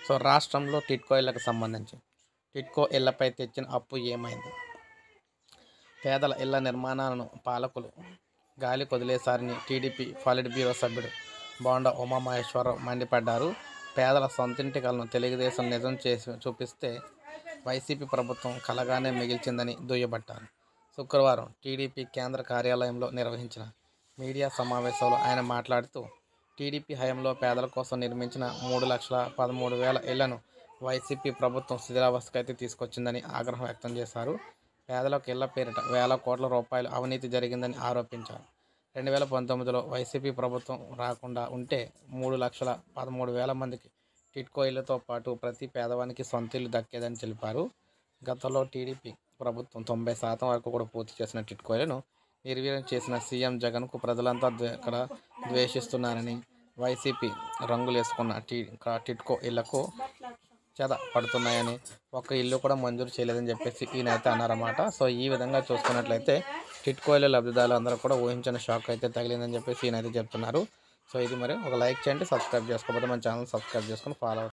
so రాష్ట్రంలో టిట్కో ఇళ్లకు సంబంధించి టిట్కో ఇళ్లపై తెచ్చిన అప్పు ఏమైంది పేదల ఇళ్ల నిర్మాణాలను పాలకులు గాలి కొదిలేశారని టీడీపీ పాలిట్ బ్యూరో సభ్యుడు బోండా ఉమామహేశ్వరరావు మండిపడ్డారు పేదల సొంతింటి కలను తెలుగుదేశం నిజం చేసి చూపిస్తే వైసీపీ ప్రభుత్వం కలగానే మిగిల్చిందని దుయ్యబట్టారు శుక్రవారం టీడీపీ కేంద్ర కార్యాలయంలో నిర్వహించిన మీడియా సమావేశంలో ఆయన మాట్లాడుతూ టీడీపీ హయాంలో పేదల కోసం నిర్మించిన మూడు లక్షల పదమూడు వేల ఇళ్లను వైసీపీ ప్రభుత్వం శిథిలావస్థకు అయితే తీసుకొచ్చిందని ఆగ్రహం వ్యక్తం చేశారు పేదలకు ఇళ్ల పేరిట వేల కోట్ల రూపాయలు అవినీతి జరిగిందని ఆరోపించారు రెండు వేల పంతొమ్మిదిలో వైసీపీ ప్రభుత్వం రాకుండా ఉంటే మూడు లక్షల పదమూడు వేల మందికి టిట్కో ఇళ్లతో పాటు ప్రతి పేదవానికి సొంత ఇల్లు దక్కేదని తెలిపారు గతంలో టీడీపీ ప్రభుత్వం తొంభై శాతం వరకు కూడా పూర్తి చేసిన టిట్కో ఇళ్లను నిర్వీర్యం చేసిన సీఎం జగన్కు ప్రజలంతా ద్వే- ఇక్కడ ద్వేషిస్తున్నారని వైసీపీ రంగులేసుకున్న టీ టిట్కో ఇళ్లకు చెద పడుతున్నాయని ఒక్క ఇల్లు కూడా మంజూరు చేయలేదని చెప్పేసి ఈయన అయితే అన్నారన్నమాట సో ఈ విధంగా చూసుకున్నట్లయితే టిట్కోయిల లబ్ధిదారులు అందరూ కూడా ఊహించిన షాక్ అయితే తగిలిందని చెప్పేసి ఈయన అయితే చెప్తున్నారు సో ఇది మరి ఒక లైక్ చేయండి సబ్స్క్రైబ్ చేసుకోకపోతే మన ఛానల్ సబ్స్క్రైబ్ చేసుకొని ఫాలో